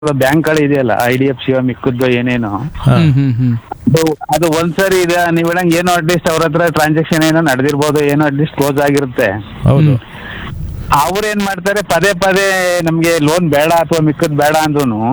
ಬ್ಯಾಂಕ್ಗಳು ಇದೆಯಲ್ಲ I D F C ಮಿಕ್ಕದ್ದು ಏನೇನು ಹಾ. ಹ್ಮ್ ಹ್ಮ್ ಹ್ಮ್ ಅದು ಅದು ಒಂದ್ಸರಿ ಇದೆ ನೀವು ಹೇಳಂಗೆ ಏನೋ ಅಟ್ಲೀಸ್ಟ್ ಅವ್ರ ಹತ್ರ ಟ್ರಾನ್ಸಾಕ್ಷನ್ ಏನೋ ನಡೆದಿರ್ಬೋದು ಏನೋ ಅಟ್ಲೀಸ್ಟ್ ಕ್ಲೋಸ್ ಆಗಿರುತ್ತೆ ಹೌದು ಅವ್ರು ಏನ್ ಮಾಡ್ತಾರೆ ಪದೇ ಪದೇ ನಮ್ಗೆ ಲೋನ್ ಬೇಡ ಅಥವಾ ಮಿಕ್ಕದ್ ಬೇಡ ಅಂದ್ರೂ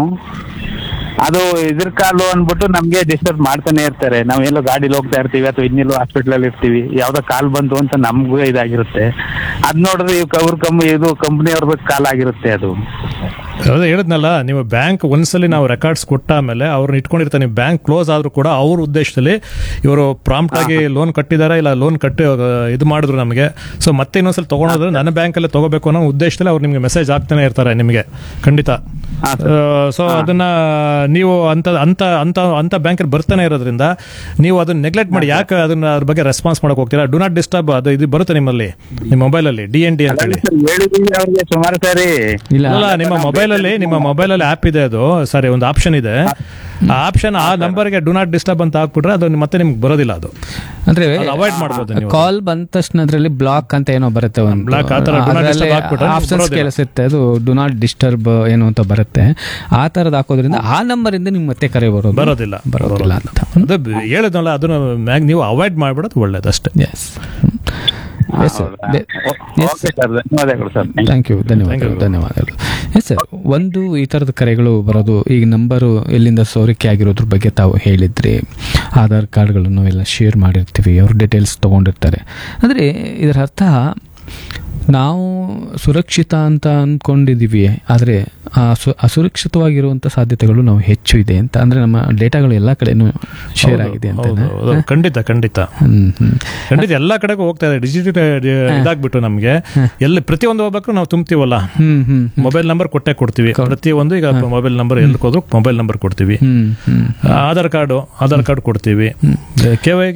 ಅದು ಇದ್ರ ಕಾಲು ಅಂದ್ಬಿಟ್ಟು ನಮ್ಗೆ ಡಿಸ್ಟರ್ಬ್ ಮಾಡ್ತಾನೆ ಇರ್ತಾರೆ ನಾವ್ ಎಲ್ಲೋ ಗಾಡಿಲಿ ಹೋಗ್ತಾ ಇರ್ತೀವಿ ಅಥವಾ ಇನ್ನೆಲ್ಲೋ ಹಾಸ್ಪಿಟಲ್ ಅಲ್ಲಿ ಇರ್ತೀವಿ ಯಾವ್ದೋ ಕಾಲ್ ಬಂತು ಅಂತ ನಮ್ಗೂ ಇದಾಗಿರುತ್ತೆ ಅದ್ ನೋಡಿದ್ರೆ ಇವ್ ಅವ್ರ ಕಮ್ ಇದು ಕಂಪ್ನಿ ಅವ್ರದ್ದು ಕಾಲ್ ಆಗಿರುತ್ತೆ ಅದು ಅದೇ ಹೇಳಿದ್ನಲ್ಲ ನೀವು ಬ್ಯಾಂಕ್ ಒಂದ್ಸಲಿ ನಾವು ರೆಕಾರ್ಡ್ಸ್ ಕೊಟ್ಟ ಮೇಲೆ ಅವ್ರನ್ನ ಇಟ್ಕೊಂಡಿರ್ತಾರೆ ನೀವು ಬ್ಯಾಂಕ್ ಕ್ಲೋಸ್ ಆದ್ರೂ ಕೂಡ ಅವ್ರ ಉದ್ದೇಶದಲ್ಲಿ ಇವರು ಪ್ರಾಂಪ್ಟ್ ಆಗಿ ಲೋನ್ ಕಟ್ಟಿದಾರ ಇಲ್ಲ ಲೋನ್ ಕಟ್ಟಿ ಆ, ಇದು ಮಾಡಿದ್ರು ನಮಗೆ ಸೊ ಮತ್ತೆ ಇನ್ನೊಂದ್ಸಲ ತಗೊಂಡ್ರೆ ನನ್ನ ಬ್ಯಾಂಕಲ್ಲೇ ತಗೋಬೇಕು ಅನ್ನೋ ಉದ್ದೇಶದಲ್ಲಿ ಅವ್ರು ನಿಮಗೆ ಮೆಸೇಜ್ ಆಗ್ತಾನೆ ಇರ್ತಾರೆ ನಿಮಗೆ ಖಂಡಿತ ಹಾ, ಸೊ ಅದನ್ನ ನೀವು ಅಂತ ಅಂತ ಅಂತ ಅಂತ ಬ್ಯಾಂಕಲ್ಲಿ ಬರ್ತಾನೆ ಇರೋದ್ರಿಂದ ನೀವು ಅದನ್ನ ನೆಗ್ಲೆಕ್ಟ್ ಮಾಡಿ ಯಾಕೆ ಅದನ್ನ ಅದ್ರ ಬಗ್ಗೆ ರೆಸ್ಪಾನ್ಸ್ ಮಾಡಕ್ ಹೋಗ್ತೀರಾ ಡು ನಾಟ್ ಡಿಸ್ಟರ್ಬ್ ಅದು ಇದು ಬರುತ್ತೆ ನಿಮ್ಮಲ್ಲಿ ನಿಮ್ಮ ಮೊಬೈಲಲ್ಲಿ ಡಿ ಎನ್ ಡಿ ಅಂತ ಹೇಳಿ ಹೇಳಿದೀವಿ ಅವ್ರಿಗೆ ಸುಮಾರು ಸಾರಿ ಇಲ್ಲ ಅಲ್ಲ ನಿಮ್ಮ ಮೊಬೈಲ್ ಅಲ್ಲಿ ನಿಮ್ಮ ಮೊಬೈಲ್ ಅಲ್ಲಿ ಆಪ್ ಇದೆ ಅದು ಸಾರಿ ಒಂದು ಆಪ್ಷನ್ ಇದೆ ಆ ಆಪ್ಷನ್ ಆ ನಂಬರ್ಗೆ ಡು ನಾಟ್ ಡಿಸ್ಟರ್ಬ್ ಅಂತ ಹಾಕ್ಬಿಟ್ರೆ ಅದು ಮತ್ತೆ ನಿಮ್ಗೆ ಬರೋದಿಲ್ಲ ಅದು ಅಂದ್ರೆ ಅವಾಯ್ಡ್ ಮಾಡ್ಬೋದು ನೀವು ಕಾಲ್ ಬಂದ ತಕ್ಷಣ ಅದ್ರಲ್ಲಿ ಬ್ಲಾಕ್ ಅಂತ ಏನೋ ಬರುತ್ತೆ ಒಂದು Block ಆ ಥರ do not disturb ಹಾಕ್ಬಿಟ್ರೆ ನಿಮ್ಗೆ ಆಪ್ಷನ್ಸ್ ಬರೋದಿಲ್ಲ. ಕೇಳಿಸುತ್ತೆ ಅದು ಡು ನಾಟ್ ಡಿಸ್ಟರ್ಬ್ ಏನು ಅಂತ ಬರುತ್ತೆ ಆ ತರದ್ ಹಾಕೋದ್ರಿಂದ ಆ ನಂಬರ್ ಇಂದ ನಿಮ್ಗೆ ಮತ್ತೆ ಕರೆ ಬರೋದು ಬರೋದಿಲ್ಲ ಬರೋದಿಲ್ಲ ಅಂತ ಅದು ಬ- ಹೇಳಿದ್ನಲ್ಲ ಅದನ್ನ ಮ್ಯಾಗ್ ನೀವು ಅವಾಯ್ಡ್ ಮಾಡ್ಬಿಡೋದು ಒಳ್ಳೇದು ಅಷ್ಟೇ yes yes sir okay sir ಧನ್ಯವಾದಗಳು ಸರ್ ಥ್ಯಾಂಕ್ ಯು ಧನ್ಯವಾದಗಳು ಧನ್ಯವಾದಗಳು ಎಸ್ ಸರ್ ಒಂದು ಈ ಥರದ ಕರೆಗಳು ಬರೋದು ಈಗ ನಂಬರು ಎಲ್ಲಿಂದ ಸೋರಿಕೆ ಆಗಿರೋದ್ರ ಬಗ್ಗೆ ತಾವು ಹೇಳಿದ್ರಿ ಆಧಾರ್ ಕಾರ್ಡ್ಗಳನ್ನು ಎಲ್ಲ ಶೇರ್ ಮಾಡಿರ್ತೀವಿ ಅವ್ರ ಡೀಟೇಲ್ಸ್ ತೊಗೊಂಡಿರ್ತಾರೆ ಅಂದರೆ ಇದರ ಅರ್ಥ ನಾವು ಸುರಕ್ಷಿತ ಅಂತ ಅಂದ್ಕೊಂಡಿದ್ದೀವಿ ಆದರೆ ಆ ಸು ಅಸುರಕ್ಷಿತವಾಗಿರುವಂಥ ಸಾಧ್ಯತೆಗಳು ನಾವು ಹೆಚ್ಚು ಇದೆ ಅಂತ ಅಂದರೆ ನಮ್ಮ ಡೇಟಾಗಳು ಎಲ್ಲ ಕಡೆನೂ ಶೇರ್ ಆಗಿದೆ ಅಂತ ಹೌದು, ಹೌದು. ಖಂಡಿತ ಖಂಡಿತ ಹ್ಮ್ ಹ್ಮ್ ಖಂಡಿತ ಎಲ್ಲಾ ಕಡೆಗೂ ಹೋಗ್ತಾ ಇದೆ ಡಿಜಿಟಲ್ ಇದಾಗ್ಬಿಟ್ಟು ನಮ್ಗೆ ಎಲ್ಲಿ ಪ್ರತಿಯೊಂದು ಹೋಗ್ಬೇಕು ನಾವು ತುಂಬ್ತೀವಲ್ಲ ಹ್ಮ್ ಹ್ಮ್ ಮೊಬೈಲ್ ನಂಬರ್ ಕೊಟ್ಟೆ ಕೊಡ್ತೀವಿ ಪ್ರತಿಯೊಂದು ಈಗ ಮೊಬೈಲ್ ನಂಬರ್ ಎಲ್ಲಿ ಹೋದ್ರು ಮೊಬೈಲ್ ನಂಬರ್ ಕೊಡ್ತೀವಿ ಹ್ಮ್ ಹ್ಮ್ ಆಧಾರ್ ಕಾರ್ಡು ಆಧಾರ್ ಕಾರ್ಡ್ ಕೊಡ್ತೀವಿ ಕೆ ವೈ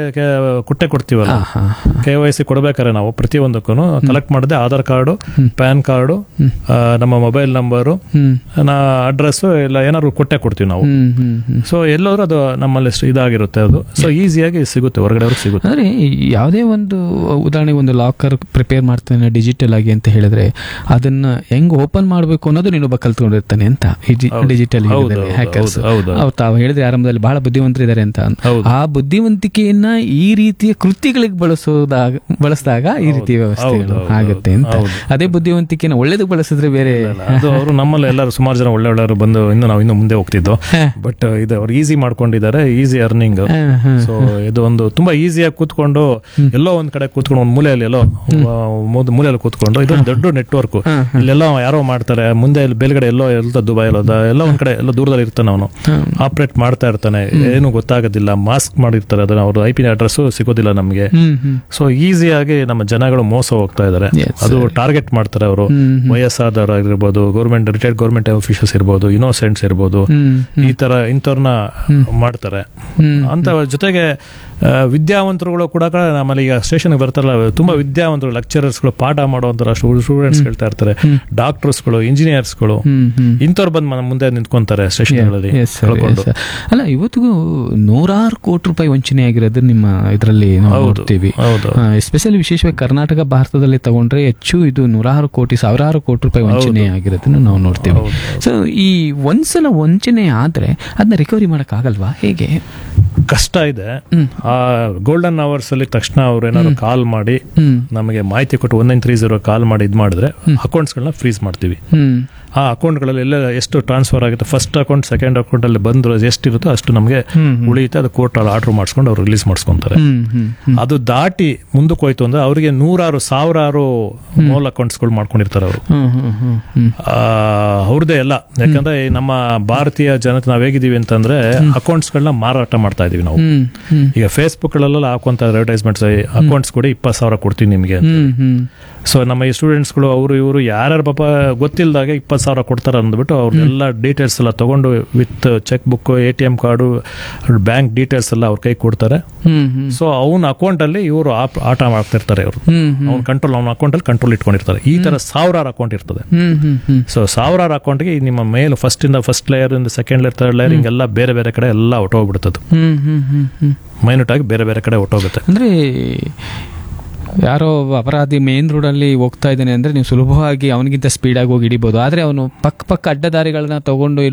ಕೊಟ್ಟೆ ಕೊಡ್ತೀವಲ್ಲ ಹಾ ಕೆ ವೈ ಸಿ ಕೊಡ್ಬೇಕಾದ್ರೆ ನಾವು ಪ್ರತಿಯೊಂದಕ್ಕೂ ಕಲೆಕ್ಟ್ ಮಾಡಿದೆ ಆಧಾರ್ ಕಾರ್ಡು ಪ್ಯಾನ್ ಕಾರ್ಡು ಆ, ನಮ್ಮ ಮೊಬೈಲ್ ನಂಬರು ಹ್ಮ್ ನಾ ಅಡ್ರೆಸ್ಸು ಇಲ್ಲ ಏನಾದ್ರು ಕೊಟ್ಟೆ ಕೊಡ್ತೀವಿ ನಾವು ಹ್ಮ್ ಹ್ಮ್ ಹ್ಮ್ ಸೊ ಎಲ್ಲೋದ್ರೂ ಅದು ನಮ್ಮಲ್ಲಿ ಸ್- ಇದಾಗಿರುತ್ತೆ ಅದು ಸೊ ಈಸಿಯಾಗಿ ಸಿಗುತ್ತೆ ಹೊರಗಡೆ ಅವ್ರಿಗೆ ಸಿಗುತ್ತೆ ಅಂದ್ರೆ ಯಾವುದೇ ಒಂದು ಉದಾಹರಣೆಗೆ ಒಂದು ಲಾಕರ್ ಪ್ರಿಪೇರ್ ಮಾಡ್ತಾನೆ ಡಿಜಿಟಲ್ ಆಗಿ ಅಂತ ಹೇಳಿದ್ರೆ ಅದನ್ನ ಹೆಂಗ್ ಓಪನ್ ಮಾಡಬೇಕು ಅನ್ನೋದು ನೀನೊಬ್ಬ ಕಲ್ತ್ಕೊಂಡಿರ್ತಾನೆ ಅಂತ ಡಿಜಿಟಲ್ ಹೌದು, ಹೌದು, ಹ್ಯಾಕರ್ಸ್ ಹೌದು, ಹೌದು. ಅವ್ರು ತಾವು ಹೇಳಿದ್ರೆ ಆರಂಭದಲ್ಲಿ ಬಹಳ ಬುದ್ಧಿವಂತರಿದ್ದಾರೆ ಅಂತ ಹೌದು. ಆ ಬುದ್ಧಿವಂತಿಕೆಯನ್ನ ಈ ರೀತಿಯ ಕೃತ್ಯಗಳಿಗೆ ಬಳಸೋದಾಗ ಬಳಸಿದಾಗ ಈ ರೀತಿಯ ವ್ಯವಸ್ಥೆಗಳು ಹೌದು, ಆಗುತ್ತೆ ಅಂತ ಹೌದು. ಅದೇ ಬುದ್ಧಿವಂತಿಕೆನ ಒಳ್ಳೇದಕ್ಕೆ ಬಳಸಿದ್ರೆ ಬೇರೆ ಅದು ಅವರು ನಮ್ಮಲ್ಲಿ ಎಲ್ಲರೂ ಸುಮಾರು ಜನ ಒಳ್ಳೆ ಒಳ್ಳೆಯವರು ಬಂದು ಇನ್ನು ನಾವು ಇನ್ನು ಮುಂದೆ ಹೋಗ್ತಿದ್ದು ಬಟ್ ಇದು ಅವ್ರು ಈಸಿ ಮಾಡ್ಕೊಂಡಿದ್ದಾರೆ ಈಸಿ ಅರ್ನಿಂಗ್ ಹ, ಹ. ಸೊ ಇದು ಒಂದು ತುಂಬಾ ಈಸಿಯಾಗಿ ಕೂತ್ಕೊಂಡು ಎಲ್ಲೋ ಒಂದ್ ಕಡೆ ಕೂತ್ಕೊಂಡು ಒಂದ್ ಮೂಲೆಯಲ್ಲಿ ಎಲ್ಲೋ ಆ, ಮೂದ್- ಮೂಲೆಯಲ್ಲಿ ಕೂತ್ಕೊಂಡು ಇದು ದೊಡ್ಡ ನೆಟ್ವರ್ಕ್ ಇಲ್ಲೆಲ್ಲೋ ಯಾರೋ ಮಾಡ್ತಾರೆ ಮುಂದೆ ಇಲ್ಲಿ ಬೇಲ್ಗಡೆ ಎಲ್ಲೋ ಎಲ್ಲ ದುಬೈ ಎಲ್ಲೋ ದ- ಎಲ್ಲೋ ಒಂದ್ ಕಡೆ ಎಲ್ಲೋ ದೂರದಲ್ಲಿ ಇರ್ತಾನೆ ಅವನು ಆಪರೇಟ್ ಮಾಡ್ತಾ ಇರ್ತಾನೆ ಏನು ಗೊತ್ತಾಗೋದಿಲ್ಲ ಮಾಸ್ಕ್ ಮಾಡಿರ್ತಾರೆ ಅದನ್ನ ಅವ್ರ ಐ ಪಿ ಅಡ್ರೆಸ್ ಸಿಗೋದಿಲ್ಲ ನಮಗೆ ಹ್ಮ್ ಹ್ಮ್ ಸೊ ಈಸಿಯಾಗಿ ನಮ್ಮ ಜನಗಳು ಮೋಸ ಹೋಗ್ತಾ ಇದ್ದಾರೆ Yes, ಅದು ಟಾರ್ಗೆಟ್ ಮಾಡ್ತಾರೆ ಅವರು ಹ್ಮ್, ವಯಸ್ಸಾದವರಾಗಿರ್ಬೋದು ಗೌರ್ಮೆಂಟ್ ರಿಟೈರ್ಡ್ ಗೌರ್ಮೆಂಟ್ ಆಫೀಸರ್ಸ್ ಇರ್ಬೋದು ಇನ್ನೋಸೆಂಟ್ಸ್ ಇರ್ಬೋದು ಹ್ಮ್ ಈ ತರ ಇಂಥವ್ರನ್ನ ಮಾಡ್ತಾರೆ ಹ್ಮ್. ಅಂತ ಜೊತೆಗೆ ಆ, ವಿದ್ಯಾವಂತರುಗಳು ಕೂಡ ಕ- ನಮ್ಮಲ್ಲಿ ಈಗ ಸ್ಟೇಷನ್ಗೆ ಬರ್ತಾರಲ್ಲ ತುಂಬಾ ವಿದ್ಯಾವಂತರು ಲೆಕ್ಚರರ್ಸ್ಗಳು ಪಾಠ ಮಾಡುವಂತರ ಸ್ಟೂಡೆಂಟ್ಸ್ ಹೇಳ್ತಾ ಇರ್ತಾರೆ ಡಾಕ್ಟರ್ಸ್ಗಳು ಇಂಜಿನಿಯರ್ಸ್ಗಳು ಹ್ಮ್ ಹ್ಮ್ ಇಂಥವ್ರು ಬಂದು ನಮ್ಮ ಮುಂದೆ ನಿಂತ್ಕೊಂತಾರೆ ಸ್ಟೇಷನ್ಗಳಲ್ಲಿ Yes, sir, yes, sir. ಅಲ್ಲ ಇವತ್ತಿಗೂ ನೂರಾರು ಕೋಟಿ ರೂಪಾಯಿ ವಂಚನೆ ಆಗಿರೋದು ನಿಮ್ಮ ಇದರಲ್ಲಿ ನಾವು ಹೌದು, ನೋಡ್ತೀವಿ ಹೌದು. ಎಸ್ಪೆಷಲಿ ವಿಶೇಷವಾಗಿ ಕರ್ನಾಟಕ ಭಾರತದಲ್ಲಿ ತಗೊಂಡ್ರೆ ಹೆಚ್ಚು ಇದು ನೂರಾರು ಕೋಟಿ ಸಾವಿರಾರು ಕೋಟಿ ರೂಪಾಯಿ ವಂಚನೆ ಆಗಿರೋದನ್ನು ನಾವು ನೋಡ್ತೀವಿ ಸೊ ಈ ಒಂದ್ಸಲ ವಂಚನೆ ಆದ್ರೆ ಅದನ್ನ ರಿಕವರಿ ಮಾಡಕ್ ಆಗಲ್ವಾ ಹೇಗೆ ಕಷ್ಟ ಇದೆ ಆ ಗೋಲ್ಡನ್ ಅವರ್ಸ್ ಅಲ್ಲಿ ತಕ್ಷಣ ಅವ್ರು ಏನಾದ್ರು ಕಾಲ್ ಮಾಡಿ ಹ್ಮ್ ನಮಗೆ ಮಾಹಿತಿ ಕೊಟ್ಟು one nine three zero call ಮಾಡಿ ಇದು ಮಾಡಿದ್ರೆ ಅಕೌಂಟ್ಸ್ಗಳನ್ನ ಫ್ರೀಸ್ ಮಾಡ್ತೀವಿ ಹ್ಮ್ ಆ ಅಕೌಂಟ್ಗಳಲ್ಲಿ ಎಲ್ಲ ಎಷ್ಟು ಟ್ರಾನ್ಸ್ಫರ್ ಆಗುತ್ತೆ ಫಸ್ಟ್ ಅಕೌಂಟ್ ಸೆಕೆಂಡ್ ಅಕೌಂಟ್ ಅಲ್ಲಿ ಬಂದ್ರು ಎಷ್ಟಿರುತ್ತೋ ಅಷ್ಟು ನಮಗೆ ಉಳಿಯುತ್ತೆ ಅದು ಕೋರ್ಟ್ ಅಲ್ಲಿ ಆರ್ಡರ್ ಮಾಡಿಸ್ಕೊಂಡು ಅವ್ರು ರಿಲೀಸ್ ಮಾಡಿಸ್ಕೊಂತಾರೆ ಹ್ಮ್ ಹ್ಮ್ ಹ್ಮ್ ಅದು ದಾಟಿ ಮುಂದಕ್ಕೆ ಹೋಯ್ತು ಅಂದ್ರೆ ಅವರಿಗೆ ನೂರಾರು ಸಾವಿರಾರು ಮೋಲ್ ಅಕೌಂಟ್ಸ್ಗಳು ಮಾಡ್ಕೊಂಡಿರ್ತಾರೆ ಅವರು ಹ್ಮ್ ಹ್ಮ್ ಹ್ಮ್ ಹ್ಮ್ ಅವ್ರದ್ದೇ ಎಲ್ಲ ಯಾಕಂದ್ರೆ ಈ ನಮ್ಮ ಭಾರತೀಯ ಜನತೆ ನಾವ್ ಹೇಗಿದೀವಿ ಅಂತಂದ್ರೆ ಅಕೌಂಟ್ಸ್ಗಳನ್ನ ಮಾರಾಟ ಮಾಡ್ತಾ ಇದೀವಿ ನಾವು ಹ್ಮ್ ಹ್ಮ್ ಈಗ ಫೇಸ್ಬುಕ್ ಗಳೆಲ್ಲ ಹಾಕುವಂತ ಅಡ್ವರ್ಟೈಸ್ಮೆಂಟ್ಸ್ ಅಕೌಂಟ್ಸ್ ಕೂಡ ಇಪ್ಪತ್ತು ಸಾವಿರ ಕೊಡ್ತೀನಿ ನಿಮಗೆ ಹ್ಮ್ ಹ್ಮ್ ಸೊ ನಮ್ಮ ಈ ಸ್ಟೂಡೆಂಟ್ಸ್ಗಳು ಅವರು ಇವರು ಯಾರ್ಯಾರು ಪಾಪ ಗೊತ್ತಿಲ್ಲದಾಗ ಇಪ್ಪತ್ತು ಸಾವಿರ ಕೊಡ್ತಾರೆ ಅಂದ್ಬಿಟ್ಟು ಅವ್ರನ್ನೆಲ್ಲ ಡೀಟೇಲ್ಸ್ ಎಲ್ಲ ತಗೊಂಡು with cheque book A T M card bank details ಎಲ್ಲ ಅವ್ರ ಕೈ ಕೊಡ್ತಾರೆ ಹ್ಮ್ ಹ್ಮ್ ಸೊ ಅವನ ಅಕೌಂಟಲ್ಲಿ ಇವರು ಆಟ ಮಾಡ್ತಿರ್ತಾರೆ ಅವರು ಹ್ಮ್ ಹ್ಮ್ ಅವ್ನ ಕಂಟ್ರೋಲ್ ಅವ್ನ ಅಕೌಂಟಲ್ಲಿ ಕಂಟ್ರೋಲ್ ಇಟ್ಕೊಂಡಿರ್ತಾರೆ ಈ ತರ ಸಾವಿರಾರು ಅಕೌಂಟ್ ಇರ್ತದೆ ಹ್ಮ್ ಹ್ಮ್ ಹ್ಮ್ ಸೊ ಸಾವಿರಾರು ಅಕೌಂಟ್ಗೆ ನಿಮ್ಮ ಮೇಲ್ ಫಸ್ಟ್ ಇಂದ ಫಸ್ಟ್ ಲೇಯರ್ ಇಂದ ಸೆಕೆಂಡ್ ಲೇಯರ್ ಥರ್ಡ್ ಲೇಯರ್ ಹಿಂಗೆಲ್ಲ ಬೇರೆ ಬೇರೆ ಕಡೆ ಎಲ್ಲ ಹೊಟ್ಟೋಗ್ಬಿಡ್ತದೆ ಹ್ಮ್ ಹ್ಮ್ ಹ್ಮ್ ಹ್ಮ್ ಮೈನ್ಯೂಟ್ ಆಗಿ ಬೇರೆ ಬೇರೆ ಕಡೆ ಹೊಟ್ಟೋಗುತ್ತೆ ಅಂದ್ರೆ ಯಾರೋ ಒಬ್ಬ ಅಪರಾಧಿ ಮೇನ್ ರೋಡಲ್ಲಿ ಹೋಗ್ತಾ ಇದ್ದಾನೆ ಅಂದ್ರೆ ನೀವು ಸುಲಭವಾಗಿ ಅವನಿಗಿಂತ ಸ್ಪೀಡಾಗಿ ಹೋಗಿ ಹಿಡಿಬೋದು ಆದರೆ ಅವನು ಪಕ್ಕ ಪಕ್ಕ ಅಡ್ಡದಾರಿಗಳನ್ನ ತಗೊಂಡು